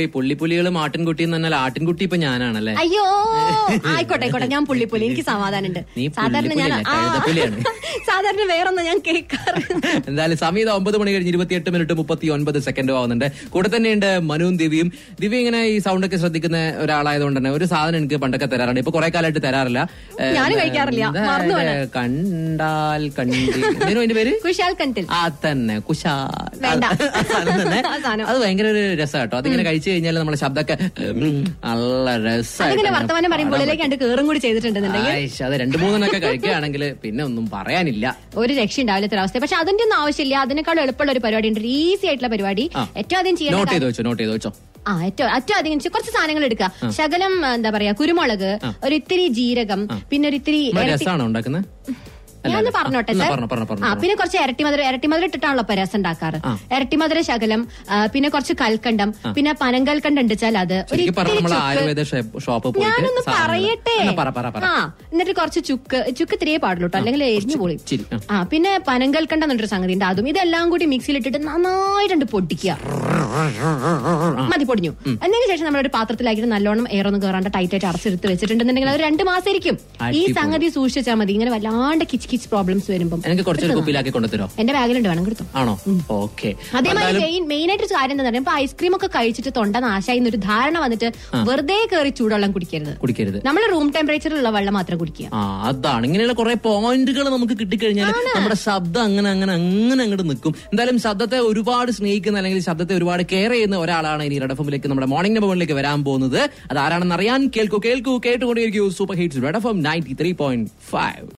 പോയി പുള്ളിപ്പുലികളും ആട്ടിൻകുട്ടി എന്ന് പറഞ്ഞാൽ ആട്ടിൻകുട്ടി ഇപ്പൊ ഞാനാണല്ലേ അയ്യോ ആയിക്കോട്ടെ ആയിക്കോട്ടെ ഞാൻ പുള്ളിപ്പുലി എനിക്ക് സമാധാനമുണ്ട് നീ സാധാരണ ഞാൻ പുള്ളിപ്പുലിയല്ല, ആ, കഴുതപ്പുലിയാണ്. സാധാരണ വേറൊന്നും ഞാൻ കേൾക്കാറ് എന്തായാലും സമീത ഒമ്പത് മണി കഴിഞ്ഞ് ഇരുപത്തിയെട്ട് മിനിറ്റ് മുപ്പത്തി ഒൻപത് സെക്കൻഡ് ആവുന്നുണ്ട് കൂടെ തന്നെയുണ്ട് മനുവും ദിവ്യയും ദിവ്യ ഇങ്ങനെ ഈ സൗണ്ട് ഒക്കെ ശ്രദ്ധിക്കുന്ന ഒരാളായതുകൊണ്ട് തന്നെ ഒരു സാധനം എനിക്ക് പണ്ടൊക്കെ തരാറുണ്ട് ഇപ്പൊ കുറെ കാലമായിട്ട് തരാറില്ല ഏ, ഞാനും കഴിക്കാറില്ല. എന്താ, മറന്നു ഏ, കണ്ടാൽ കണ്ടി എന്തേലും അതിന്റെ പേര് കുശാൽ കണ്ടിൽ ആ തന്നെ കുശാൽ വേണ്ട. അത് ആ സാധനം തന്നെ ആ സാധനം. അത് ഭയങ്കര ഒരു രസം കേട്ടോ അതിങ്ങനെ കഴിച്ചു കഴിഞ്ഞാൽ നമ്മുടെ ശബ്ദമൊക്കെ ഉം, നല്ല അതിങ്ങനെ വർത്തമാനം പറയുമ്പോൾ രസമായിട്ട് ഉള്ളിലേക്ക് രണ്ട് കേറും കൂടി ചെയ്തിട്ടുണ്ടെന്നുണ്ടെങ്കിൽ ആയിഷ്, അത് രണ്ടു മൂന്നെണ്ണൊക്കെ കഴിക്കുകയാണെങ്കിൽ പിന്നെ ഒന്നും പറയാനില്ല ഒരു രക്ഷ ഉണ്ടാവില്ല അവസ്ഥ പക്ഷെ അതിന്റെ ഒന്നും ആവശ്യമില്ല അതിനേക്കാൾ എളുപ്പമുള്ള ഒരു പരിപാടി ഉണ്ട് ഈസി ആയിട്ടുള്ള പരിപാടി ആ. ഏറ്റവും ആദ്യം ചെയ്യേണ്ട നോട്ട് ചെയ്ത് വെച്ചോ നോട്ട് ചെയ്ത് വെച്ചോ ആ ഏറ്റവും ഏറ്റവും അധികം ചെ- കുറച്ച് സാധനങ്ങൾ എടുക്കുക ശകലം എന്താ പറയാ കുരുമുളക് ഒരു ഇത്തിരി ജീരകം പിന്നെ ഒരു ഇത്തിരി നമ്മള് ഇരട്ടി- രസമാണോ ഉണ്ടാക്കുന്നത് ഞാൻ ഒന്ന് പറഞ്ഞോട്ടെ എന്നാ സാർ പറഞ്ഞോ, പറഞ്ഞോ, പറഞ്ഞോ, ആ പറഞ്ഞോ. പിന്നെ കുറച്ച് ഇരട്ടി മധുരം ഇരട്ടി മധുരം ഇട്ടിട്ടാണല്ലോ ഇപ്പൊ രസം ഉണ്ടാക്കാറ് ആ. ഇരട്ടി മധുര ശകലം ആ, പിന്നെ കുറച്ച് കൽക്കണ്ടം പിന്നെ പനങ്കൽക്കണ്ടം ഉണ്ടെച്ചാൽ അത് ഒരു ശരിക്കും പറഞ്ഞ ഇത്തിരി നമ്മൾ ചുക്ക്. ആയുർവേദ ഷെ- ഷോപ്പ് പോയിട്ട് ഞാനൊന്ന് സാധനങ്ങള് പറയട്ടെ എന്നാ പറ പറ പറ ആ എന്നിട്ട് കുറച്ച് ചുക്ക് ചുക്ക് ഇത്തിരിയേ പാടുള്ളൂ കേട്ടോ അല്ലെങ്കിൽ എരിഞ്ഞു പോളി ഇച്ചിരി, ആ. ആ പിന്നെ പനങ്കൽക്കണ്ടം എന്നൊരു സംഗതി ഉണ്ട് അതും ഇതെല്ലാം കൂടി മിക്സിയിൽ ഇട്ടിട്ട് നന്നായിട്ടുണ്ട് പൊടിക്കുക മതി പൊടിഞ്ഞു എന്നതിന് ശേഷം നമ്മളൊരു പാത്രത്തിലാക്കിയിട്ട് നല്ലോണം എയറൊന്നും കയറാണ്ട് ടൈറ്റ് ആയിട്ട് അടച്ചെടുത്ത് വെച്ചിട്ടുണ്ടെന്നുണ്ടെങ്കിൽ അത് രണ്ട് മാസം ഇരിക്കും ഈ അടിപൊളി. സംഗതി സൂക്ഷിച്ചാൽ മതി ഇങ്ങനെ വല്ലാണ്ട് കിച്ച് കിച്ച് പ്രോബ്ലംസ് വരുമ്പോൾ എനിക്ക് കുറച്ചൊരു കുപ്പിയിലാക്കി കൊണ്ടുതരോ എന്റെ ബാഗിലുണ്ട് വേണം കൊടുത്തു ആണോ ഓക്കെ അതേമാതിരി മെയിൻ മെയിൻ ആയിട്ട് ഒരു കാര്യം എന്താ പറയുക ഇപ്പൊ ഐസ്ക്രീം ഒക്കെ കഴിച്ചിട്ട് തൊണ്ട നാശായി എന്നൊരു ധാരണ വന്നിട്ട് വെറുതെ കയറി ചൂടുവെള്ളം കുടിക്കരുത് കുടിക്കരുത് നമ്മൾ റൂം ടെമ്പറേച്ചറിലുള്ള വെള്ളം മാത്രം കുടിക്കുക ആ അതാണ് ഇങ്ങനെയുള്ള കുറെ പോയിന്റുകൾ നമുക്ക് കിട്ടിക്കഴിഞ്ഞാൽ നമ്മുടെ ശബ്ദം അങ്ങനെ അങ്ങനെ അങ്ങനെ അങ്ങോട്ട് നിൽക്കും എന്തായാലും ശബ്ദത്തെ ഒരുപാട് സ്നേഹിക്കുന്ന അല്ലെങ്കിൽ ശബ്ദത്തെ ഒരുപാട് കെയർ ചെയ്യുന്ന ഒരാളാണ് ഇനി റെഡ് എഫിലേക്ക് നമ്മുടെ മോർണിംഗ് നമ്പറിലേക്ക് വരാൻ പോകുന്നത് അത് ആരാണെന്ന് അറിയാൻ കേൾക്കൂ കേൾക്കൂ കേട്ടുകൊണ്ടേയിരിക്കൂ super hits red F M ninety three point five